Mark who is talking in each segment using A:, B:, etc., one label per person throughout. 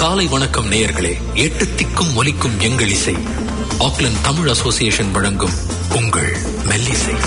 A: காலை வணக்கம் நேயர்களே எட்டு திக்கும் ஒலிக்கும் எங்கள் இசை ஆக்லாந்து தமிழ் அசோசியேஷன் வழங்கும் உங்கள் மெல்லிசை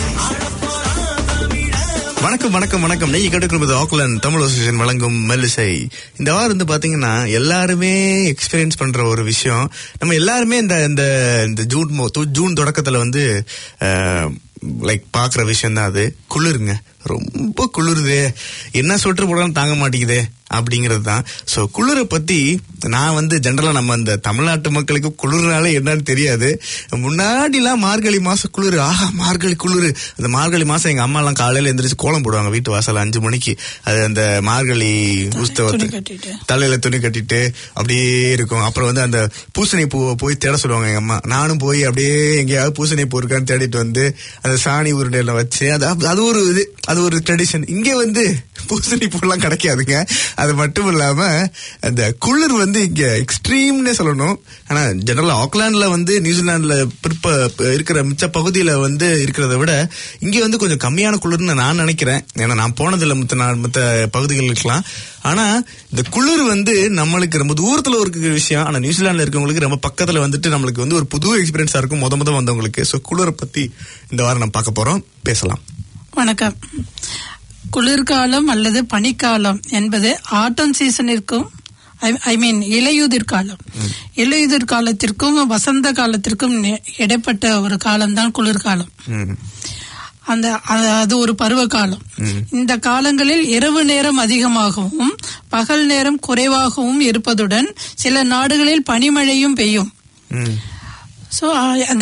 B: வணக்கம் வணக்கம் வணக்கம் நெய் கேட்டுக்கொள்வது ஆக்லாந்து தமிழ் அசோசியேஷன் வழங்கும் மெல்லிசை இந்த வாரம் வந்து பாத்தீங்கன்னா எல்லாருமே எக்ஸ்பீரியன்ஸ் பண்ற ஒரு விஷயம் நம்ம எல்லாருமே இந்த இந்த இந்த ஜூன் மோ- து- ஜூன் தொடக்கத்துல வந்து லைக் பாக்குற விஷயம் தான் அது குளிருங்க ரொம்ப குளிருது என்ன சொட்டர் போடாலும் தாங்க மாட்டேங்குதே அப்படிங்கிறது தான் ஸோ குளிரை பத்தி நான் வந்து ஜென்ரலா நம்ம இந்த தமிழ்நாட்டு மக்களுக்கு குளிர்னாலே என்னன்னு தெரியாது முன்னாடிலாம் மார்கழி மாசம் குளிர் ஆஹா மார்கழி குளிர் அந்த மார்கழி மாசம் எங்க அம்மா எல்லாம் காலையில எந்திரிச்சு கோலம் போடுவாங்க வீட்டு வாசல் அஞ்சு மணிக்கு அது அந்த மார்கழி
C: துணி
B: உஸ்தவத்தை
C: கட்டிட்டு.
B: தலையில துணி கட்டிட்டு அப்படியே இருக்கும் அப்புறம் வந்து அந்த பூசணி பூவை போய் தேட சொல்லுவாங்க எங்க அம்மா நானும் போய் அப்படியே எங்கேயாவது பூசணி பூ இருக்கான்னு தேடிட்டு வந்து அந்த சாணி உருண்டையில வச்சு அது அது- அது ஒரு இது அது ஒரு ட்ரெடிஷன் இங்க வந்து பூசணி பூலாம் கிடைக்காதுங்க அது மட்டும் இல்லாம அந்த குளிர் வந்து இங்க எக்ஸ்ட்ரீம்னே சொல்லணும் ஆனா ஜெனரலா ஆக்லாண்ட்ல வந்து நியூசிலாந்துல பிற்ப இருக்கிற மிச்ச பகுதியில வந்து இருக்கிறத விட இங்க வந்து கொஞ்சம் கம்மியான குளிர்னு நான் நினைக்கிறேன் ஏன்னா நான் போனதில்ல மத்த நா- மத்த பகுதிகளுக்கெல்லாம் ஆனா இந்த குளிர் வந்து நம்மளுக்கு ரொம்ப தூரத்துல ஒரு விஷயம் ஆனா நியூசிலாந்துல இருக்கவங்களுக்கு ரொம்ப பக்கத்துல வந்துட்டு நம்மளுக்கு வந்து ஒரு புது எக்ஸ்பீரியன்ஸா இருக்கும் முத முத வந்தவங்களுக்கு சோ குளிரை பத்தி இந்த வாரம் நம்ம பார்க்க போறோம் பேசலாம்
C: வணக்கம் குளிர்காலம் அல்லது பனிக்காலம் என்பது ஆட்டம் சீசனிற்கும் ஐ மீன் இலையுதிர் காலம் இலையுதிர் காலத்திற்கும் வசந்த காலத்திற்கும் நி- இடைப்பட்ட ஒரு காலம்தான் குளிர்காலம்
B: ம்.
C: அந்த அது- அது ஒரு பருவ காலம் இந்த காலங்களில் இரவு நேரம் அதிகமாகவும் பகல் நேரம் குறைவாகவும் இருப்பதுடன் சில நாடுகளில் பனிமழையும் பெய்யும்
B: ம்.
C: ஸோ அந்த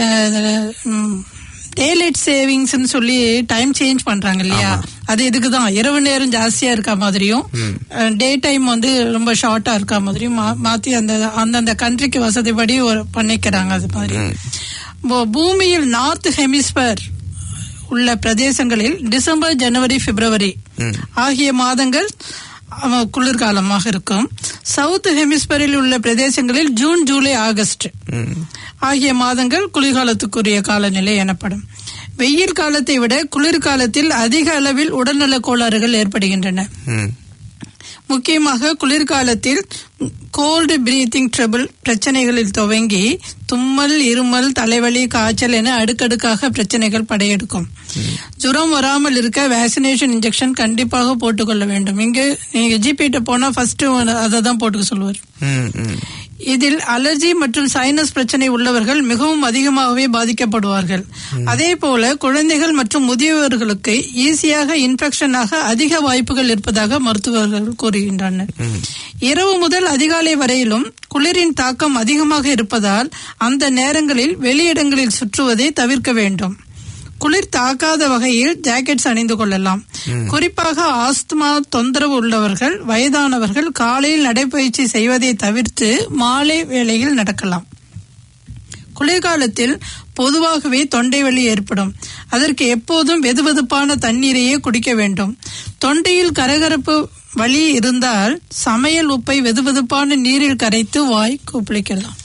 C: டேலைட் சேவிங்ஸ்னு சொல்லி டைம் சேஞ்ச் பண்றாங்க இல்லையா அது இதுக்கு தான் இரவு நேரம் ஜாஸ்தியா இருக்க மாதிரியும் டே டைம் வந்து ரொம்ப ஷார்ட்டா இருக்க மாதிரியும் மா- மாத்தி அந்த அந்தந்த கண்ட்ரிக்கு வசதிப்படி ஒரு பண்ணிக்கிறாங்க அது மாதிரி பூ- பூமியில் நார்த் ஹெமிஸ்பர் உள்ள பிரதேசங்களில் டிசம்பர் ஜனவரி பிப்ரவரி ஆகிய மாதங்கள் அஹ், குளிர்காலமாக இருக்கும் சவுத் ஹெமிஸ்பரில் உள்ள பிரதேசங்களில் ஜூன் ஜூலை ஆகஸ்ட் ஆகிய மாதங்கள் குளிர்காலத்துக்குரிய காலநிலை எனப்படும் வெயில் காலத்தை விட குளிர்காலத்தில் அதிக அளவில் உடல்நல கோளாறுகள் ஏற்படுகின்றன
B: ம்.
C: முக்கியமாக குளிர்காலத்தில் கோல்டு பிரீத்திங் ட்ரபிள் பிரச்சனைகளில் துவங்கி தும்மல் இருமல் தலைவலி காய்ச்சல் என அடுக்கடுக்காக பிரச்சனைகள் படையெடுக்கும் ஜுரம் வராமல் இருக்க வேக்சினேஷன் இன்ஜெக்ஷன் கண்டிப்பாக போட்டுக்கொள்ள வேண்டும் இங்கு நீங்க ஜிபிட்ட போனா ஃபர்ஸ்ட் அதை தான் போட்டுக்க சொல்லுவார்
B: ம். ம்.
C: இதில் அலர்ஜி மற்றும் சைனஸ் பிரச்சனை உள்ளவர்கள் மிகவும் அதிகமாகவே பாதிக்கப்படுவார்கள் அதே போல குழந்தைகள் மற்றும் முதியவர்களுக்கு ஈஸியாக இன்ஃபெக்ஷனாக அதிக வாய்ப்புகள் இருப்பதாக மருத்துவர்கள் கூறுகின்றனர் இரவு முதல் அதிகாலை வரையிலும் குளிரின் தாக்கம் அதிகமாக இருப்பதால் அந்த நேரங்களில் வெளியிடங்களில் சுற்றுவதை தவிர்க்க வேண்டும் குளிர் தாக்காத வகையில் ஜாக்கெட்ஸ் அணிந்து கொள்ளலாம் குறிப்பாக ஆஸ்துமா தொந்தரவு உள்ளவர்கள் வயதானவர்கள் காலையில் நடைபயிற்சி செய்வதை தவிர்த்து மாலை வேளையில் நடக்கலாம் குளிர்காலத்தில் பொதுவாகவே தொண்டை வலி ஏற்படும் அதற்கு எப்போதும் வெதுவெதுப்பான தண்ணீரையே குடிக்க வேண்டும் தொண்டையில் கரகரப்பு வலி இருந்தால் சமையல் உப்பை வெதுவெதுப்பான நீரில் கரைத்து வாய் கொப்பளிக்கலாம்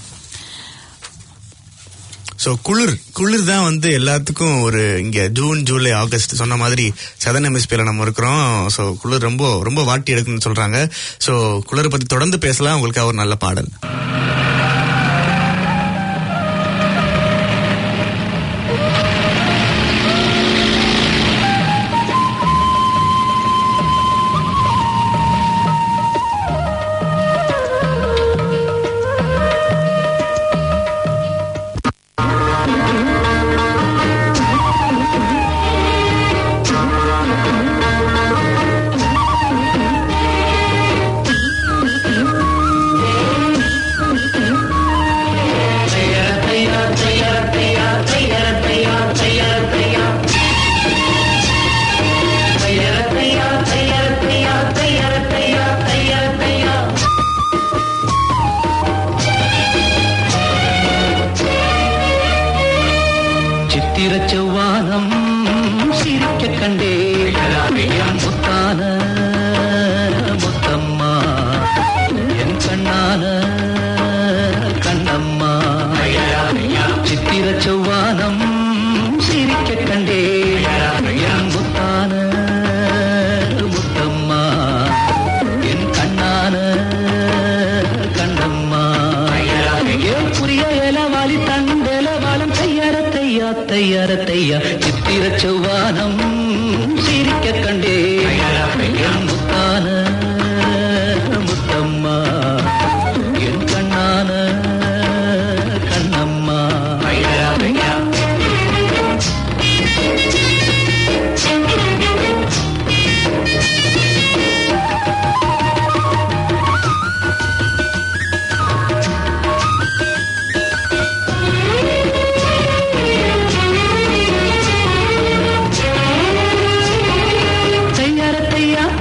B: ஸோ குளிர் குளிர் தான் வந்து எல்லாத்துக்கும் ஒரு இங்க ஜூன் ஜூலை ஆகஸ்ட் சொன்ன மாதிரி சதன் ஹெமிஸ்பியர்ல நம்ம இருக்கிறோம் ஸோ குளிர் ரொம்ப ரொம்ப வாட்டி எடுக்குன்னு சொல்றாங்க ஸோ குளிரை பத்தி தொடர்ந்து பேசலாம் உங்களுக்கு ஒரு நல்ல பாடல்
D: Thank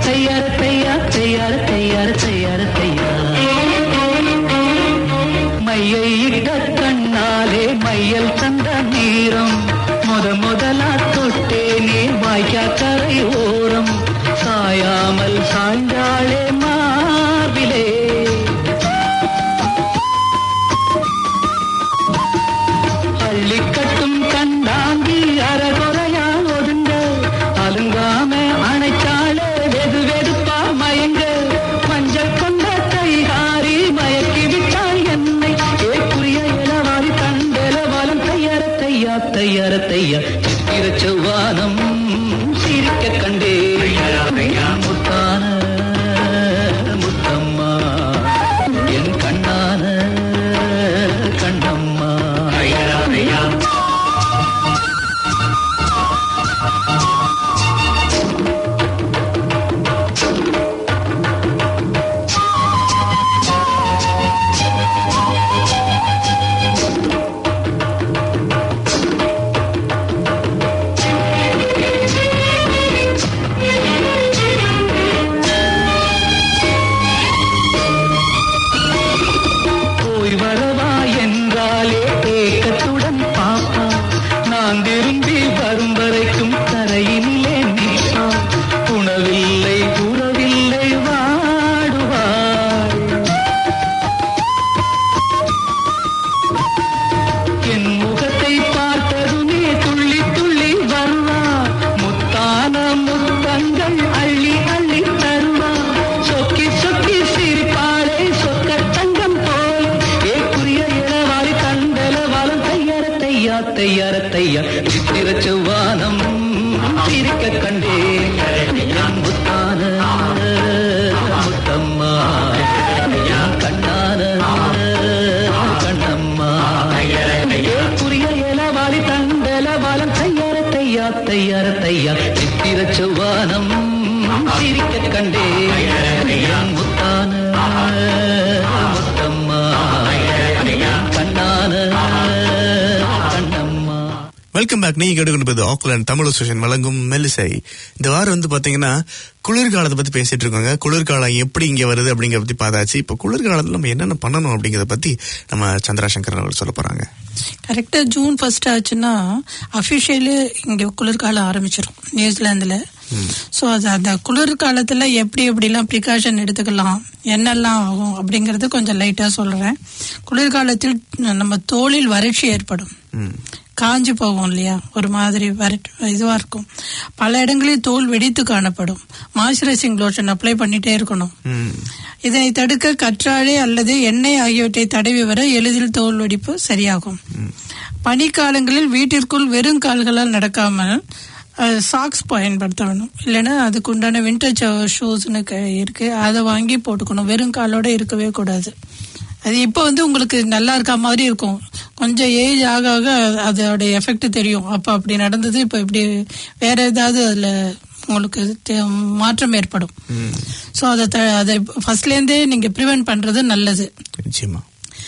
D: தையார தையா தையார தையார தையார தையா மையை இட்ட கண்ணாலே மையல் தந்த நீரம் முத முதலா தொட்டேனே வாய்க்கா கரை ஓரம் சாயாமல் சாய்ந்தாளே மார்பிலே அள்ளிக்கட்டும் கண்டாங்கி அறகுறையா ஒதுங்க அலுங்காம அணைச்சாலே வெது வெதுப்பா மயங்க மஞ்சள் கொண்ட கைகாரி மயக்கி விட்டாள் என்னை ஏக்குரிய இளவாரி தண்டல வாலம் தையார தையா தையார தையா சித்திர செவ்வானம் சிரிக்க கண்டே முத்தான முத்தம்மா என் கண்ணான கண்ணம்மா போய் வரவா என்றாலே ஏக்கத்துடன் பாப்பா நான் திரும்பி வரும் வரைக்கும் கரையினிலே நிற்பா உணவில்லை உறவில்லை வாடுவாள் என் முகத்தை பார்த்ததுமே துள்ளி துள்ளி வருவா முத்தான முத்தங்கள் அள்ளி அள்ளி தருவா சொக்கி சொக்கி சிரிப்பாளே சொக்க தங்கம் போல ஏக்குரிய இளவாரி கண்டல வாழும் தையார தையா தையார தையா சித்திர செவ்வானம் சிரிக்க கண்டே என் முத்தான முத்தம்மா என் கண்ணான கண்ணம்மா ஏக்குரிய இளவாரி தண்டல வாழும் தையார தையா தையார தையா சித்திர செவ்வானம் சிரிக்க கண்டே என் முத்தான முத்தம்மா கண்ணான கண்ணம்மா
B: வெல்கம் பேக் நீங்க கேட்டுக்கொண்டிருப்பது ஆக்லாண்ட் தமிழ் அசோசியேஷன் வழங்கும் மெல்லிசை இந்த வாரம் வந்து பாத்தீங்கன்னா குளிர்காலத்தை பத்தி பேசிட்டு இருக்காங்க குளிர்காலம் எப்படி இங்க வருது அப்படிங்கறத பத்தி பார்த்தாச்சு இப்ப குளிர்காலத்துல நம்ம என்னென்ன பண்ணணும் அப்படிங்கறத பத்தி நம்ம சந்திராசங்கர் அவர்கள் சொல்ல போறாங்க
C: கரெக்டா ஜூன் ஃபர்ஸ்ட் ஆச்சுன்னா அபிஷியலி இங்க குளிர்காலம் ஆரம்பிச்சிடும் நியூசிலாந்துல ஸோ அது அந்த குளிர்காலத்துல எப்படி எப்படிலாம் ப்ரிகாஷன் எடுத்துக்கலாம் என்னெல்லாம் ஆகும் அப்படிங்கறது கொஞ்சம் லைட்டா சொல்றேன் குளிர்காலத்தில் நம்ம தோலில் வறட்சி ஏற்படும் காஞ்சு போகும் இல்லையா ஒரு மாதிரி வறட் இதுவா இருக்கும் பல இடங்களில் தோல் வெடித்து காணப்படும் மாய்ஸ்சரைசிங் லோஷன் அப்ளை பண்ணிட்டே இருக்கணும்
B: ம்.
C: இதனை தடுக்க கற்றாழை அல்லது எண்ணெய் ஆகியவற்றை தடவி வர எளிதில் தோல் வெடிப்பு சரியாகும் பனிக்காலங்களில் வீட்டிற்குள் வெறும் கால்களால் நடக்காமல் சாக்ஸ் பயன்படுத்த வேணும் இல்லைன்னா அதுக்கு உண்டான வின்டர் ஷூஸ்னு இருக்கு அதை வாங்கி போட்டுக்கணும் வெறும் காலோட இருக்கவே கூடாது அது இப்போ வந்து உங்களுக்கு நல்லா இருக்க மாதிரி இருக்கும் கொஞ்சம் ஏஜ் ஆக ஆக அதோட எஃபெக்ட் தெரியும் அப்போ அப்படி நடந்தது இப்போ இப்படி வேற ஏதாவது அதில் உங்களுக்கு தே- மாற்றம் ஏற்படும் ஸோ அதை த- அதை ஃபர்ஸ்ட்லேருந்தே நீங்கள் ப்ரிவென்ட் பண்ணுறது நல்லது
B: நிச்சயமா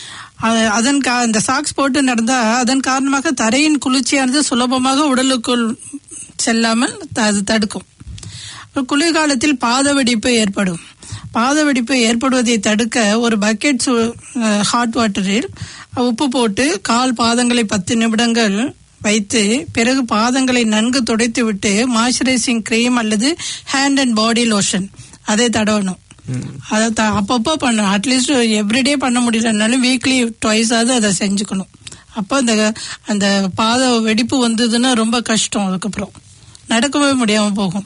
C: அ- அதன் கா- இந்த சாக்ஸ் போட்டு நடந்தா அதன் காரணமாக தரையின் குளிர்ச்சியானது சுலபமாக உடலுக்குள் செல்லாமல் த- அது தடுக்கும் அப்புறம் குளிர்காலத்தில் பாத வெடிப்பு ஏற்படும் பாத வெடிப்பு ஏற்படுவதை தடுக்க ஒரு பக்கெட் ஹாட் வாட்டரில் உப்பு போட்டு கால் பாதங்களை பத்து நிமிடங்கள் வைத்து பிறகு பாதங்களை நன்கு துடைத்து விட்டு மாய்ஸ்சரைசிங் கிரீம் அல்லது ஹேண்ட் அண்ட் பாடி லோஷன் அதை தடவணும் அதை த- அப்பப்போ பண்ணணும் அட்லீஸ்ட் எவ்ரிடே பண்ண முடியலனாலும் வீக்லி ட்வைஸாவது அதை செஞ்சுக்கணும் அப்போ அந்த அந்த பாத வெடிப்பு வந்ததுன்னா ரொம்ப கஷ்டம் அதுக்கப்புறம் நடக்கவே முடியாம போகும்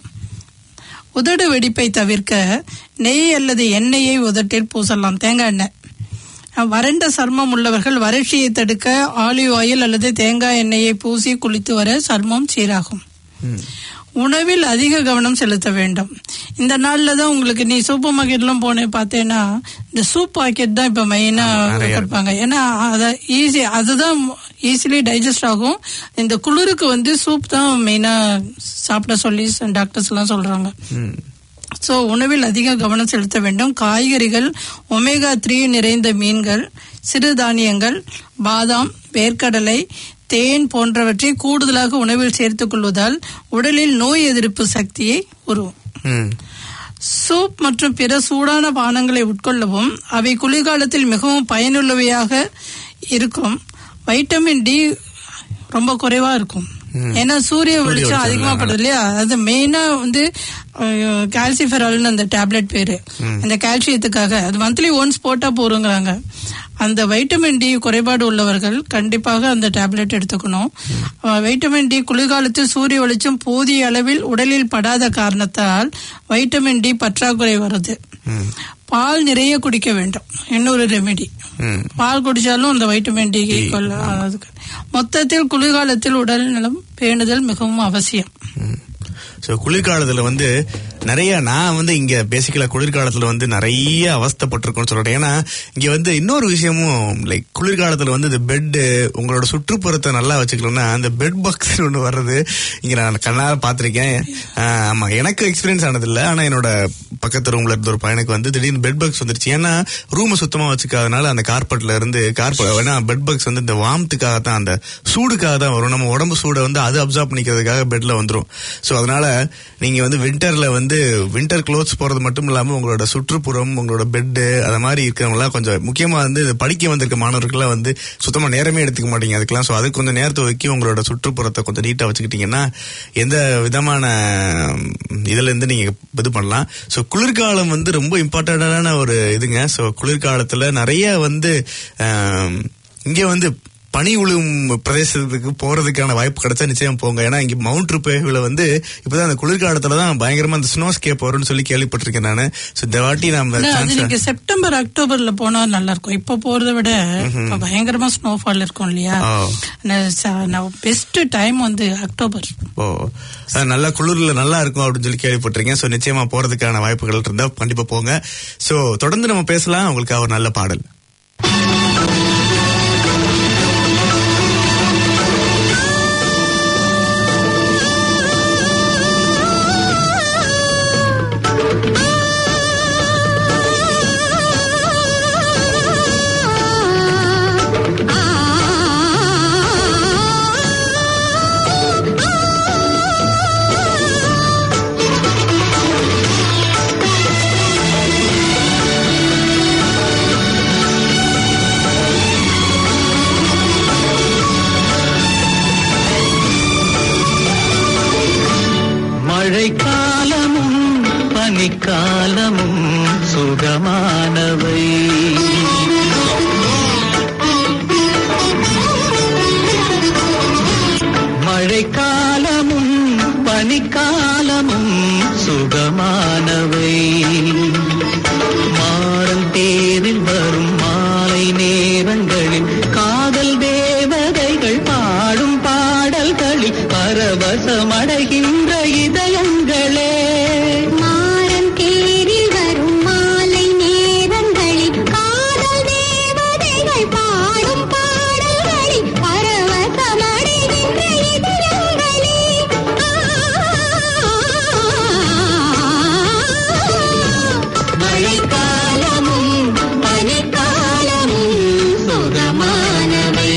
C: உதடு வெடிப்பை தவிர்க்க நெய் அல்லது எண்ணெயை உதட்டில் பூசலாம் தேங்காய் எண்ணெய் வறண்ட சர்மம் உள்ளவர்கள் வறட்சியை தடுக்க ஆலிவ் ஆயில் அல்லது தேங்காய் எண்ணெயை பூசி குளித்து வர சர்மம் சீராகும் உணவில் அதிக கவனம் செலுத்த வேண்டும் இந்த நாள்ல தான் உங்களுக்கு நீ சூப்பர் மார்க்கெட்லாம் போனே பார்த்தேன்னா இந்த சூப் பாக்கெட் தான் இப்ப மெயினா
B: நிறைய
C: கொடுப்பாங்க ஏன்னா அத ஈஸி அதுதான் ஈஸிலி டைஜஸ்ட் ஆகும் இந்த குளிருக்கு வந்து சூப் தான் மெயினா சாப்பிட சொல்லி டாக்டர்ஸ் எல்லாம் சொல்றாங்க
B: ம்.
C: ஸோ உணவில் அதிக கவனம் செலுத்த வேண்டும் காய்கறிகள் ஒமேகா த்ரீ நிறைந்த மீன்கள் சிறுதானியங்கள் பாதாம் வேர்க்கடலை தேன் போன்றவற்றை கூடுதலாக உணவில் சேர்த்துக் கொள்வதால் உடலில் நோய் எதிர்ப்பு சக்தியை உருவும்
B: ம்.
C: சூப் மற்றும் பிற சூடான பானங்களை உட்கொள்ளவும் அவை குளிர்காலத்தில் மிகவும் பயனுள்ளவையாக இருக்கும் வைட்டமின் டி ரொம்ப குறைவா இருக்கும் ஏன்னா சூரிய வெளிச்சம் அதிகமா படுது இல்லையா அது மெயினா வந்து கால்சிஃபெரால்னு அந்த டேப்லெட் பேரு இந்த கால்சியத்துக்காக அது மந்த்லி ஒன்ஸ் போட்டா போறோங்கிறாங்க அந்த வைட்டமின் டி குறைபாடு உள்ளவர்கள் கண்டிப்பாக அந்த டேப்லெட் எடுத்துக்கணும் அஹ் வைட்டமின் டி குளிர்காலத்தில் சூரிய வெளிச்சம் போதிய அளவில் உடலில் படாத காரணத்தால் வைட்டமின் டி பற்றாக்குறை வருது பால் நிறைய குடிக்க வேண்டும் இன்னொரு ரெமெடி பால் குடிச்சாலும் அந்த வைட்டமின் டி கொள்ள அதுக்கு மொத்தத்தில் குளிர்காலத்தில் உடல் நலம் பேணுதல் மிகவும் அவசியம்
B: ஸோ குளிர்காலத்துல வந்து நிறைய நான் வந்து இங்க பேசிக்கலா குளிர்காலத்துல வந்து நிறைய அவஸ்தைப்பட்டிருக்கோம்னு சொல்றேன் ஏன்னா இங்க வந்து இன்னொரு விஷயமும் லைக் குளிர்காலத்துல வந்து இந்த பெட் உங்களோட சுற்றுப்புறத்தை நல்லா வச்சுக்கணும்னா அந்த பெட் பாக்ஸ் ஒன்று வர்றது இங்க நான் கண்ணால பார்த்திருக்கேன் ஆஹ் ஆமா எனக்கு எக்ஸ்பீரியன்ஸ் ஆனது இல்ல ஆனா என்னோட பக்கத்து ரூம்ல இருந்த ஒரு பையனுக்கு வந்து திடீர்னு பெட் பாக்ஸ் வந்துருச்சு ஏன்னா ரூமை சுத்தமா வச்சுக்காதனால அந்த கார்பெட்ல இருந்து கார்பெட் ஏன்னா பெட் பாக்ஸ் வந்து இந்த வார்மத்துக்காக தான் அந்த சூடுக்காக தான் வரும் நம்ம உடம்பு சூடை வந்து அது அப்சார்ப் பண்ணிக்கிறதுக்காக பெட்ல வந்துரும் ஸோ அதனால நீங்க வந்து வின்டர்ல வந்து வின்டர் க்ளோத்ஸ் போறது மட்டும் இல்லாம உங்களோட சுற்றுப்புறம் உங்களோட பெட்டு அது மாதிரி இருக்கிறவங்களாம் கொஞ்சம் முக்கியமா வந்து இது படிக்க வந்திருக்க மாணவர்கள்லாம் வந்து சுத்தமா நேரமே எடுத்துக்க மாட்டீங்க அதுக்கெல்லாம் ஸோ அதுக்கு கொஞ்சம் நேரத்தை ஒதுக்கி உங்களோட சுற்றுப்புறத்தை கொஞ்சம் நீட்டா வச்சுக்கிட்டீங்கன்னா எந்த விதமான ம், இதுல இருந்து நீங்க இது பண்ணலாம் ஸோ குளிர்காலம் வந்து ரொம்ப இம்பார்ட்டன்டான ஒரு இதுங்க ஸோ குளிர்காலத்துல நிறைய வந்து ஆம், இங்க வந்து பனி உழும் பிரதேசத்துக்கு போறதுக்கான வாய்ப்பு கிடைச்சா நிச்சயம் போங்க ஏன்னா இங்க மவுண்ட் ருப்பேவில வந்து இப்பதான் அந்த குளிர்காலத்துல தான் பயங்கரமா அந்த ஸ்னோ ஸ்கேப் வரும்னு சொல்லி கேள்விப்பட்டிருக்கேன் நானு ஸோ இந்த வாட்டி நம்ம
C: இல்ல, அது
B: chance-
C: நீங்க செப்டம்பர் அக்டோபர்ல போனா நல்லா இருக்கும் இப்ப போறதை விட இப்ப பயங்கரமா ஸ்னோஃபால் இருக்கும் இல்லையா
B: ஓ.
C: பெஸ்ட் டைம் வந்து அக்டோபர்
B: ஓ அஹ் நல்லா குளிர்ல நல்லா இருக்கும் அப்படின்னு சொல்லி கேள்விப்பட்டிருக்கேன் ஸோ நிச்சயமா போறதுக்கான வாய்ப்புகள் இருந்தா கண்டிப்பா போங்க ஸோ தொடர்ந்து நம்ம பேசலாம் உங்களுக்கு ஒரு நல்ல பாடல்
D: மழைக்காலமும் பனிக்காலமும் சுகமானவை மழைக்காலமும் பனிக்காலமும் சுகமானவை மாறன் தேரில் வரும் மாலை நேரங்களில் காதல் தேவதைகள் பாடும் பாடல்களில் பரவசமடைகின்ற இதயங்களே
E: மாறன் தேரில் வரும் மாலை நேரங்களில் காதல் தேவதைகள் பாடும் பாடல்களில் பரவசமடைகின்ற இதயங்களே மழைக்காலமும் பனிக்காலமும் சுகமானவை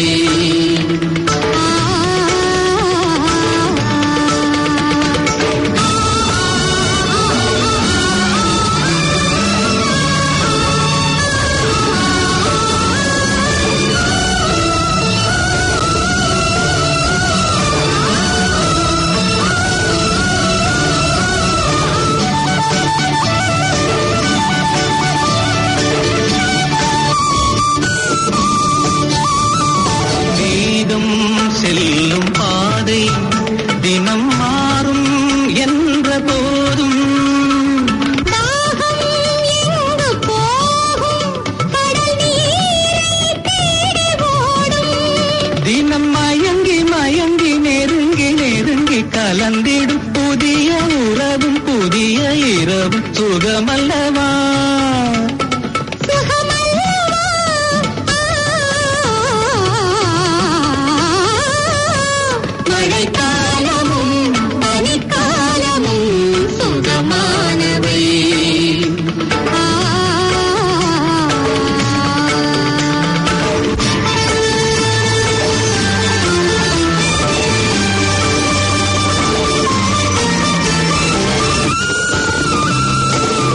D: வேதம் செல்லும் பாதை தினம் மாறும் என்ற போதும்
E: தாகம் எங்கு போகும் கடல் நீரை தேடி ஓடும்
D: தினம் மயங்கி மயங்கி நெருங்கி நெருங்கி கலந்திடும் புதிய உறவும் புதிய இரவும் சுகமல்லவா
E: மழைக்காலமும் பனிக்காலமும் சுகமானவை
D: மழைக்காலமும்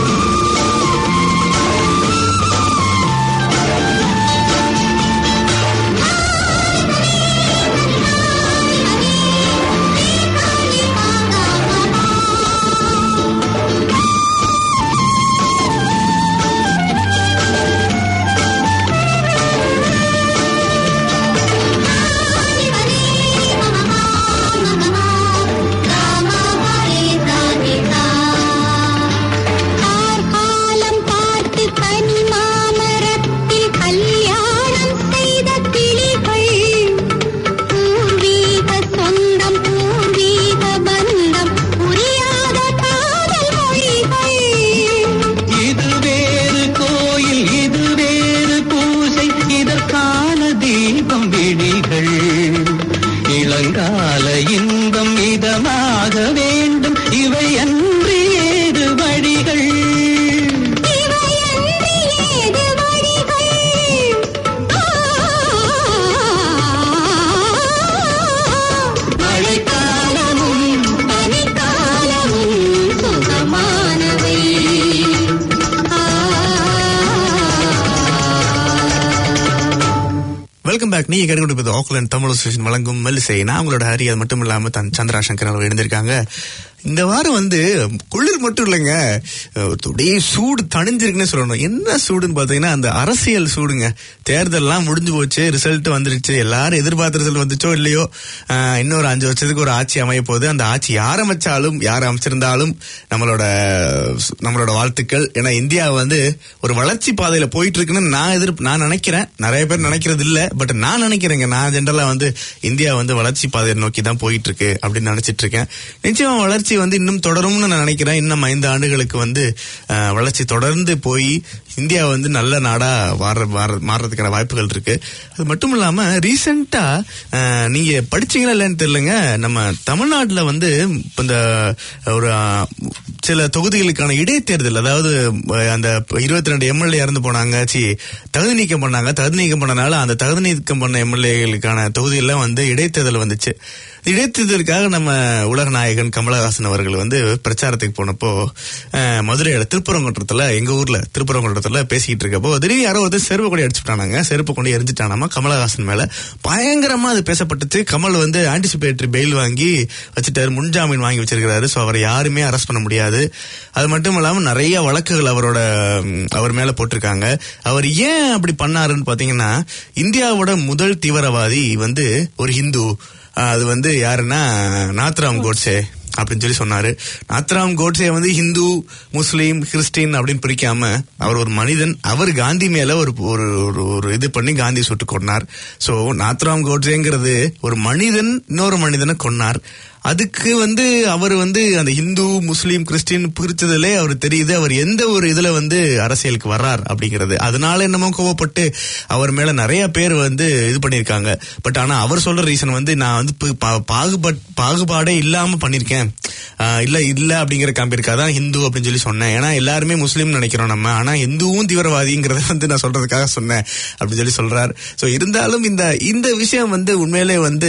B: வெல்கம் பேக் நீங்க கேட்டுக்கொண்டு ஆக்லாண்ட் தமிழ் அசோசியேஷன் வழங்கும் மெல்லிசை நான் உங்களோட ஹரி அது மட்டும் இல்லாம தன் சந்திரா சங்கர் அவர் எழுந்திருக்காங்க இந்த வாரம் வந்து குளிர் மட்டும் இல்லைங்க அப்படியே சூடு தணிஞ்சிருக்குன்னு சொல்லணும் என்ன சூடுன்னு பாத்தீங்கன்னா அந்த அரசியல் சூடுங்க தேர்தல்லாம் முடிஞ்சு போச்சு ரிசல்ட் வந்துருச்சு எல்லாரும் எதிர்பார்த்த ரிசல்ட் வந்துச்சோ இல்லையோ ஆஹ், இன்னொரு அஞ்சு வருஷத்துக்கு ஒரு ஆட்சி அமைய போகுது அந்த ஆட்சி யார் அமைச்சாலும் யார் அமைச்சிருந்தாலும் நம்மளோட நம்மளோட வாழ்த்துக்கள் ஏன்னா இந்தியா வந்து ஒரு வளர்ச்சி பாதையில போயிட்டு இருக்குன்னு நான் எதிர் நான் நினைக்கிறேன் நிறைய பேர் நினைக்கிறது இல்ல பட் நான் நினைக்கிறேங்க நான் ஜென்ரலா வந்து இந்தியா வந்து வளர்ச்சி பாதையை நோக்கி தான் போயிட்டு இருக்கு அப்படின்னு நினைச்சிட்டு இருக்கேன் நிச்சயமா வளர்ச்சி வந்து இன்னும் தொடரும்னு நான் நினைக்கிறேன் இன்னும் ஐந்து ஆண்டுகளுக்கு வந்து அஹ், வளர்ச்சி தொடர்ந்து போய் இந்தியா வந்து நல்ல நாடா மாற மாற- மாறுறதுக்கான வாய்ப்புகள் இருக்கு அது மட்டும் இல்லாம ரீசெண்டா நீங்க படிச்சீங்களா இல்லைன்னு தெரியலங்க நம்ம தமிழ்நாட்டுல வந்து இப்ப இந்த ஒரு அஹ், சில தொகுதிகளுக்கான இடைத்தேர்தல் அதாவது அஹ், அந்த இருபத்தி ரெண்டு எம்எல்ஏ இறந்து போனாங்க சி தகுதி நீக்கம் பண்ணாங்க தகுதி நீக்கம் பண்ணனால அந்த தகுதி நீக்கம் பண்ண எம்எல்ஏகளுக்கான தொகுதியெல்லாம் வந்து இடைத்தேர்தல் வந்துச்சு இடைத்தேர்தலுக்காக நம்ம உலக நாயகன் கமலஹாசன் அவர்கள் வந்து பிரச்சாரத்துக்கு போனப்போ அஹ், மதுரையில திருப்பரங்குன்றத்துல எங்க ஊர்ல திருப்பரங்குன்றத்துல பேசிக்கிட்டு இருக்கப்போ திடீர்னு யாரோ வந்து செருப்பு கொண்டு அடிச்சுட்டானாங்க செருப்பு கொண்டு எரிஞ்சிட்டானாமா கமலஹாசன் மேல பயங்கரமா அது பேசப்பட்டுச்சு கமல் வந்து ஆன்டிசிபேட்டரி பெயில் வாங்கி வச்சுட்டாரு முன்ஜாமீன் வாங்கி வச்சிருக்கிறாரு சோ அவரை யாருமே அரெஸ்ட் பண்ண முடியாது அது மட்டும் இல்லாம நிறைய வழக்குகள் அவரோட ம், அவர் மேல போட்டிருக்காங்க அவர் ஏன் அப்படி பண்ணாருன்னு பாத்தீங்கன்னா இந்தியாவோட முதல் தீவிரவாதி வந்து ஒரு ஹிந்து ஆஹ் அது வந்து யாருன்னா நாத்ராம் கோட்ஸே அப்படின்னு சொல்லி சொன்னாரு நாத்ராம் கோட்ஸே வந்து ஹிந்து முஸ்லீம் கிறிஸ்டின் அப்படின்னு பிரிக்காம அவர் ஒரு மனிதன் அவர் காந்தி மேல ஒரு ஒரு ஒரு- ஒரு இது பண்ணி காந்தி சுட்டு கொன்னார் சோ நாத்ராம் கோட்ஸேங்கிறது ஒரு மனிதன் இன்னொரு மனிதனை கொன்னார் அதுக்கு வந்து அவர் வந்து அந்த இந்து முஸ்லீம் கிறிஸ்டின் பிரிச்சதுலே அவர் தெரியுது அவர் எந்த ஒரு இதுல வந்து அரசியலுக்கு வர்றார் அப்படிங்கிறது அதனால என்னமோ கோவப்பட்டு அவர் மேல நிறைய பேர் வந்து இது பண்ணிருக்காங்க பட் ஆனா அவர் சொல்ற ரீசன் வந்து நான் வந்து பு- பா- பாகுபாட் பாகுபாடே இல்லாம பண்ணிருக்கேன் ஆஹ் இல்ல இல்ல அப்படிங்கிற காம்பியிருக்கா தான் ஹிந்து அப்படின்னு சொல்லி சொன்னேன் ஏன்னா எல்லாருமே முஸ்லீம் நினைக்கிறோம் நம்ம ஆனா ஹிந்துவும் தீவிரவாதிங்கிறத வந்து நான் சொல்றதுக்காக சொன்னேன் அப்படின்னு சொல்லி சொல்றார் சோ இருந்தாலும் இந்த இந்த விஷயம் வந்து உண்மையிலே வந்து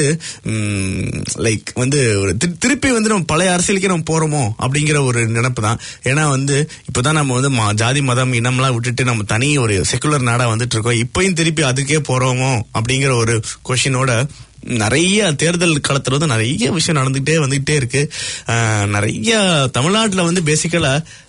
B: லைக் வந்து ஒரு திரு- திருப்பி வந்து நம்ம பழைய அரசியலுக்கே நம்ம போறோமோ அப்படிங்கிற ஒரு நினைப்பு தான் ஏன்னா வந்து இப்பதான் நம்ம வந்து ம- ஜாதி மதம் இனம்லாம் விட்டுட்டு நம்ம தனி ஒரு செக்குலர் நாடா வந்துட்டு இருக்கோம் இப்பயும் திருப்பி அதுக்கே போறோமோ அப்படிங்கிற ஒரு கொஷினோட நிறைய தேர்தல் காலத்துல வந்து நிறைய விஷயம் நடந்துகிட்டே வந்துகிட்டே இருக்கு ஆஹ் நிறைய தமிழ்நாட்டுல வந்து பேசிக்கலா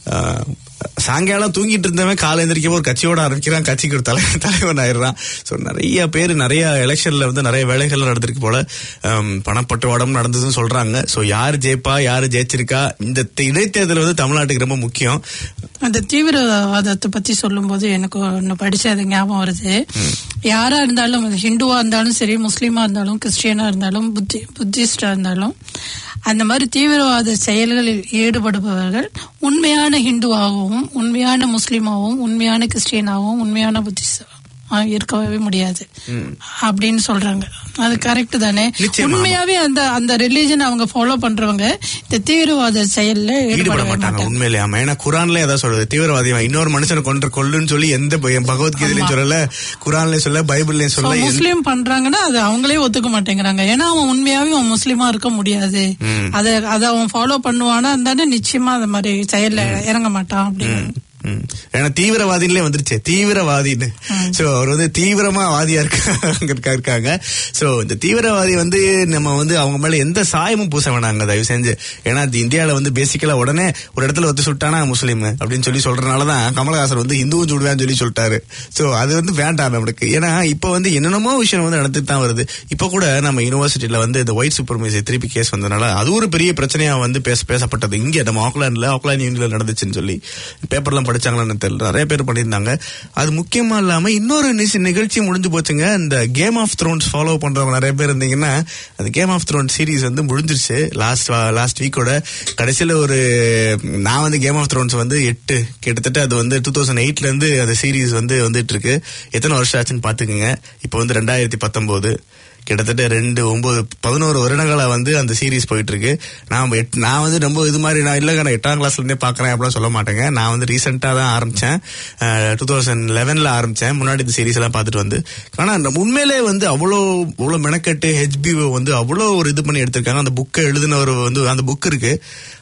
B: சாயங்காலம் தூங்கிட்டு இருந்தவன் காலை எந்திரிக்க ஒரு கட்சியோட ஆரம்பிக்கிறான் கட்சிக்கு ஒரு தலை தலைவன் ஆயிடுறான் ஸோ நிறைய பேர் நிறைய எலெக்ஷன்ல வந்து நிறைய வேலைகள் நடந்திருக்கு போல ஆம், பணப்பட்டுவாடம் நடந்ததுன்னு சொல்றாங்க ஸோ யார் ஜெயிப்பா யார் ஜெயிச்சிருக்கா இந்த தி- இடைத்தேர்தல் வந்து தமிழ்நாட்டுக்கு ரொம்ப முக்கியம்
C: அந்த தீவிரவாதத்தை பத்தி சொல்லும்போது எனக்கு ஒன்னு படிச்சது ஞாபகம் வருது யாரா இருந்தாலும் அது ஹிந்துவா இருந்தாலும் சரி முஸ்லீமா இருந்தாலும் கிறிஸ்டியனா இருந்தாலும் புத்தி புத்திஸ்டா இருந்தாலும் அந்த மாதிரி தீவிரவாத செயல்களில் ஈடுபடுபவர்கள் உண்மையான ஹிந்துவாகவும் உண்மையான முஸ்லீமாகவும் உண்மையான கிறிஸ்டியனாகவும் உண்மையான புத்திஸ்டாவும் இருக்கவே முடியாது அப்படின்னு சொல்றாங்க அது கரெக்ட் தானே
B: நிச்சயமா.
C: உண்மையாவே அந்த அந்த ரிலீஜன் அவங்க ஃபாலோ பண்றவங்க இந்த தீவிரவாத செயல்ல
B: ஈடுபட
C: ஈடுபட
B: மாட்டாங்க
C: மாட்டாங்க
B: உண்மையிலே ஆமா ஏன்னா குரான்ல ஏதாவது சொல்றது தீவிரவாதி அவன் இன்னொரு மனுஷனை கொன்ற கொல்லுன்னு சொல்லி எந்த ப- பகவத்கீதையிலையும் சொல்லல குரான்லயும் சொல்ல பைபிள்லயும்
C: So,
B: சொல்ல எந்த-
C: முஸ்லீம் பண்றாங்கன்னா அது அவங்களே ஒத்துக்க மாட்டேங்கிறாங்க ஏன்னா அவன் உண்மையாவே அவன் முஸ்லீமா இருக்க முடியாது அத அத அவன் ஃபாலோ பண்ணுவானா இருந்தாலும் நிச்சயமா அந்த மாதிரி செயல்ல இறங்க மாட்டான் அப்படின்னு
B: ம். ஏன்னா தீவிரவாதிகளே வந்துருச்சு தீவிரவாதின்னு சோ அவர் வந்து தீவிரமா வாதியா இருக்காங்க இருக்காங்க சோ இந்த தீவிரவாதி வந்து நம்ம வந்து அவங்க மேல எந்த சாயமும் பூச வேணாங்க தயவு செஞ்சு ஏன்னா இது இந்தியால வந்து பேசிக்கலா உடனே ஒரு இடத்துல ஒத்து சுட்டானா முஸ்லீம் அப்படின்னு சொல்லி சொல்றதுனாலதான் கமலஹாசன் வந்து இந்துவும் சுடுவேன்னு சொல்லி சொல்லிட்டாரு சோ அது வந்து வேண்டாம் நம்மளுக்கு ஏன்னா இப்ப வந்து என்னென்னமோ விஷயம் வந்து நடந்துட்டு தான் வருது இப்ப கூட நம்ம யூனிவர்சிட்டியில வந்து இந்த ஒயிட் சூப்பர்மைசி திருப்பி கேஸ் வந்ததுனால அது ஒரு பெரிய பிரச்சனையா வந்து பேச பேசப்பட்டது இங்க நம்ம ஆக்லாண்ட்ல ஆக்லாண்ட் யூனியன்ல நடந்துச்சுன்னு சொல்லி பேப்பர்லாம் படிச்சாங்களான்னு தெரியல நிறைய பேர் பண்ணியிருந்தாங்க அது முக்கியமா இல்லாம இன்னொரு நிசி- நிகழ்ச்சி முடிஞ்சு போச்சுங்க இந்த கேம் ஆஃப் த்ரோன்ஸ் ஃபாலோ பண்றவங்க நிறைய பேர் இருந்தீங்கன்னா அந்த கேம் ஆஃப் த்ரோன் சீரிஸ் வந்து முடிஞ்சிருச்சு லாஸ்ட் லாஸ்ட் வீக்கோட கடைசியில ஒரு நான் வந்து கேம் ஆஃப் த்ரோன்ஸ் வந்து எட்டு கிட்டத்தட்ட அது வந்து டூ தௌசண்ட் எயிட்ல இருந்து அந்த சீரிஸ் வந்து வந்துட்டு இருக்கு எத்தனை வருஷம் ஆச்சுன்னு பாத்துக்கோங்க இப்போ வந்து ரெண்டாயிரத்தி பத்தொன்பது கிட்டத்தட்ட ரெண்டு ஒன்பது பதினோரு வருடங்களா வந்து அந்த சீரிஸ் போயிட்டு இருக்கு நான் எட்- நான் வந்து ரொம்ப இது மாதிரி நான் இல்லைங்க நான் எட்டாம் கிளாஸ்ல இருந்தே பாக்குறேன் அப்படிலாம் சொல்ல மாட்டேங்க நான் வந்து ரீசெண்டா தான் ஆரம்பிச்சேன் டூ தௌசண்ட் லெவன்ல ஆரம்பிச்சேன் முன்னாடி இந்த சீரிஸ் எல்லாம் பார்த்துட்டு வந்து ஆனா நம்ம உண்மையிலே வந்து அவ்வளோ அவ்வளோ மெனக்கெட்டு ஹெச்பிஓ வந்து அவ்வளோ ஒரு இது பண்ணி எடுத்திருக்காங்க அந்த புக்கை எழுதினவர் வந்து அந்த புக் இருக்கு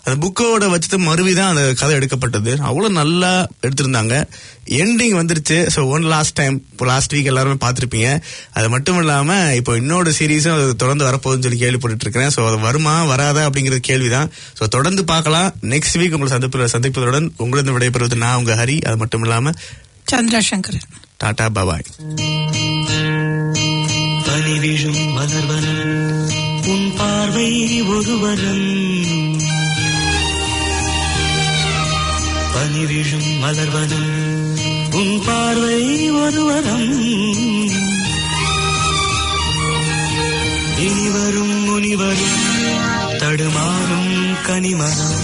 B: அந்த புக்கோட வச்சுட்டு மறுவிதான் அந்த கதை எடுக்கப்பட்டது அவ்வளவு நல்லா எடுத்திருந்தாங்க எண்டிங் வந்துருச்சு ஸோ ஒன் லாஸ்ட் டைம் இப்போ லாஸ்ட் வீக் எல்லாருமே பார்த்திருப்பீங்க அது மட்டும் இல்லாம இப்போ இன்னொரு சீரீஸும் அது தொடர்ந்து வரப்போகுதுன்னு சொல்லி கேள்விப்பட்டு இருக்கிறேன் ஸோ அது வருமா வராதா அப்படிங்கிறது கேள்விதான் ஸோ தொடர்ந்து பார்க்கலாம் நெக்ஸ்ட் வீக் உங்களை சந்திப்பு சந்திப்பதுடன் உங்களிடம் விடைபெறுவது நான் உங்க ஹரி அது மட்டும் இல்லாம
C: சந்திரசங்கரன்
B: டாடா பாபாய்
D: பனி விழும் மலர்வனம் உன் பார்வை ஒருவரம் பனி விழும் மலர்வனம் உன் பார்வை ஒருவரம் இனிவரும் முனிவரும் தடுமாறும் கனிமரம்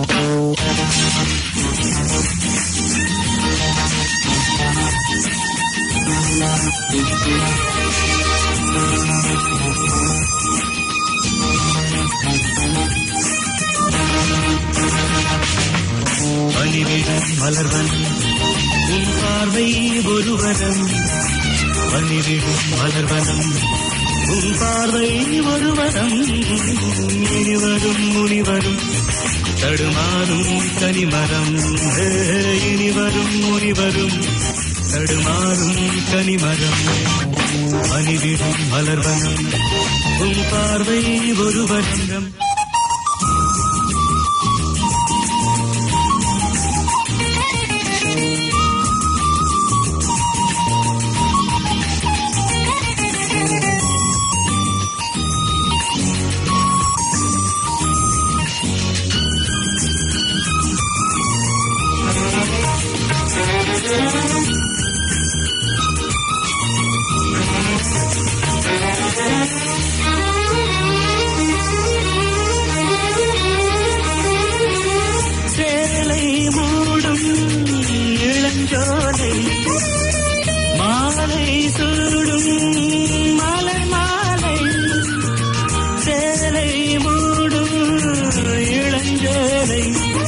D: பனிவிழும் மலர்வன் உன் பார்வை ஒருவரம் பனிவிழும் மலர்வனம் உன் பார்வை ஒருவரம் இனிவரும் முனிவரும் தடுமாறும் கனிமரம் ஹே, இனிவரும் முனிவரும் தடுமாறும் கனிமரம் பனிவிழும் மலர்வனம் உன் பார்வை ஒருவரம் சேலை மூடும் இளஞ்சோலை மாலை சூடும் மலர் மாலை சேலை மூடும் இளஞ்சோலை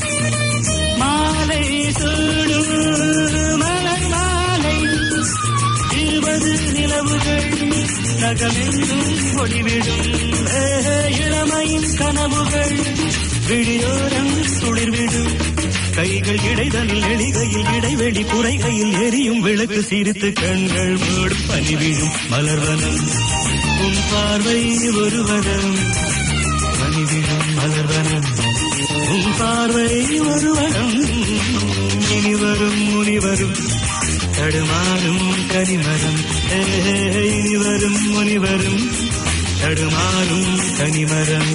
D: மாலை சூடும் மலர் மாலை இருபது நிலவுகள் நகமெங்கும் ஒளிவிடும் ஏ, இளமையின் கனவுகள் விழியோரம் துளிர்விடும் கைகள் இடைதலில் எளிகையில் இடைவெளி குறைகையில் எரியும் விளக்கு சிரித்து கண்கள் மூடும் பனிவிழும் மலர்வனம் உன் பார்வை ஒருவரம் பனிவிழும் மலர்வனம் உன் பார்வை ஒருவரம் இனிவரும் முனிவரும் தடுமாறும் கனிமரம் ஏ, இனிவரும் முனிவரும் தடுமாறும் கனிமரம்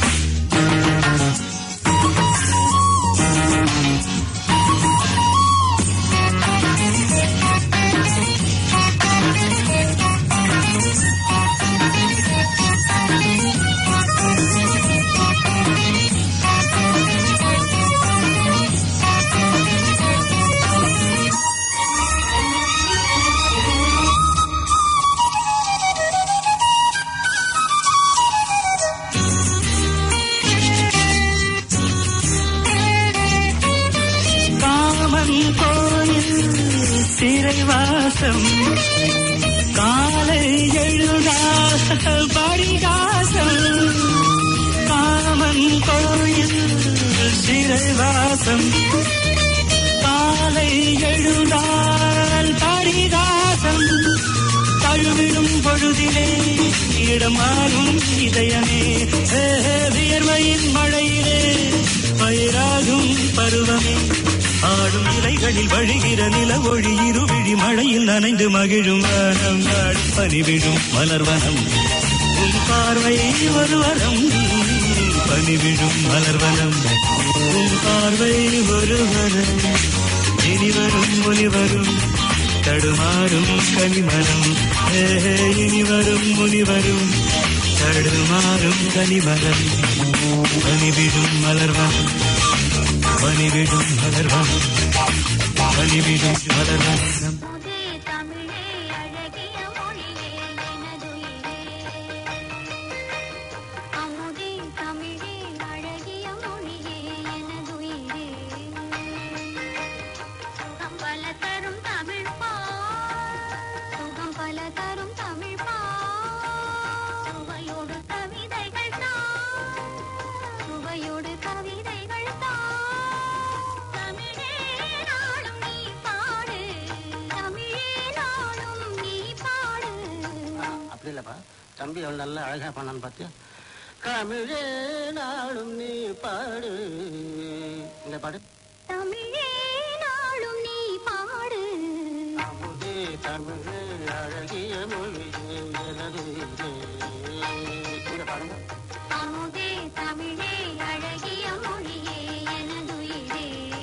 D: காமன் கோயில் சிறைவாசம் காலை எழுதா படிகாசம் காமன் கோயில் சிறைவாசம் காலை எழுதால் படிகாசம் தழுவிடும் பொழுதிலே இடமாறும் இதயமே ஏ, வியர்வையின் மழையிலே பயிராகும் பருவமே ஆடும் இலைகளில் வழிகிற நில ஒளி இருவிழி மழையில் நனைந்து மகிழும் வானம் நாடு பனிவிழும் மலர்வனம் உன் பார்வை ஒரு வரம் பனிவிழும் மலர்வனம் உன் பார்வை ஒரு வரம் இனிவரும் முனிவரும் தடுமாறும் கனிமரம் ஏ, இனிவரும் முனிவரும் தடுமாறும் கனிமரம் பனிவிடும் மலர்வனம் பனிவிடும் மலர்வனம் பனிவிடும் மலர்வனம்
E: முதே தமிழே அழகிய மொழியே எனதுயிரே அமுதே தமிழே அழகிய மொழியே எனதுயிரே சுகம் பல தரும் தமிழ் பா சுகம் பல தரும் தமிழ் பா சுவையோடு கவிதைகள் தான் சுவையோடு கவிதைகள்
F: பாடுறேன்ப்பா தம்பி அவள் நல்லா அழகா பண்ணான்னு பார்த்தியா தமிழே நாளும் நீ பாடு இந்த பாடு
E: தமிழே நாளும் நீ பாடு
F: அமுதே தமிழே அழகிய மொழியே எனது உயிரே. இங்க பாருங்க
E: அமுதே தமிழே அழகிய மொழியே எனதுயிரே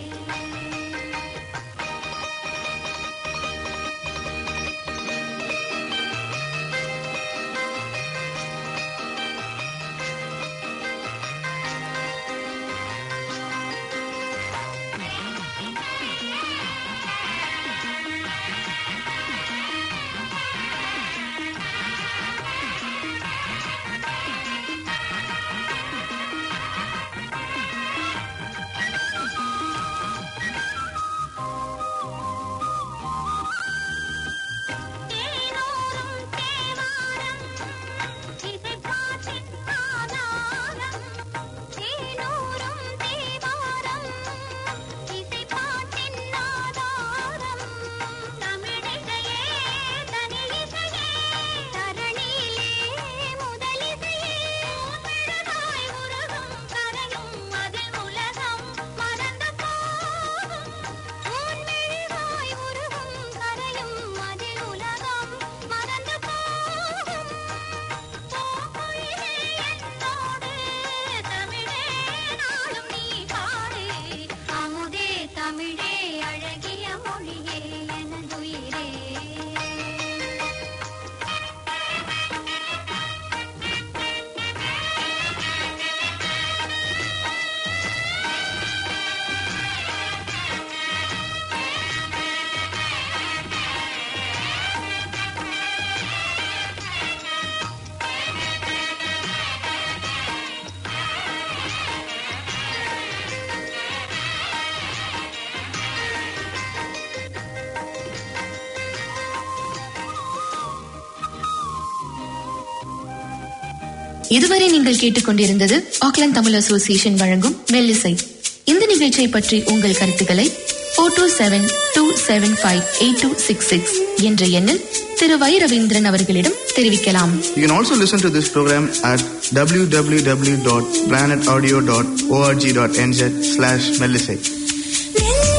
E: தேனோரும் தேவாரம் இசைப்பாட்டின் ஆதாரம் தேனோரும் தேவாரம் இசைப்பாட்டின் ஆதாரம் தமிழிசையே தனியிசையே தரணியிலே முதலிசையே பெருமாய் உருகும் கரையும் அதில் உலகம் மறந்து போகும் உன்மெழுகாய் உருகும் கரையும் அதில் உலகம் மறந்து போகும் போக்குயிலே என்னோடு தமிழே நாளும் நீ பாடு அமுதே தமிழே அழகிய மொழியே எனதுயிரே
G: இதுவரை நீங்கள் கேட்டுக்கொண்டிருந்தது ஆக்லாந்து தமிழ் அசோசியேஷன் வழங்கும் மெல்லிசை இந்த நிகழ்ச்சியை பற்றி உங்கள் கருத்துக்களை four two seven two seven five eight two six six என்ற எண்ணில் திரு வை ரவீந்திரன் அவர்களிடம் தெரிவிக்கலாம்
B: You can also listen to this program at www.planetaudio.org.nz slash Melisate.
E: மெல்ல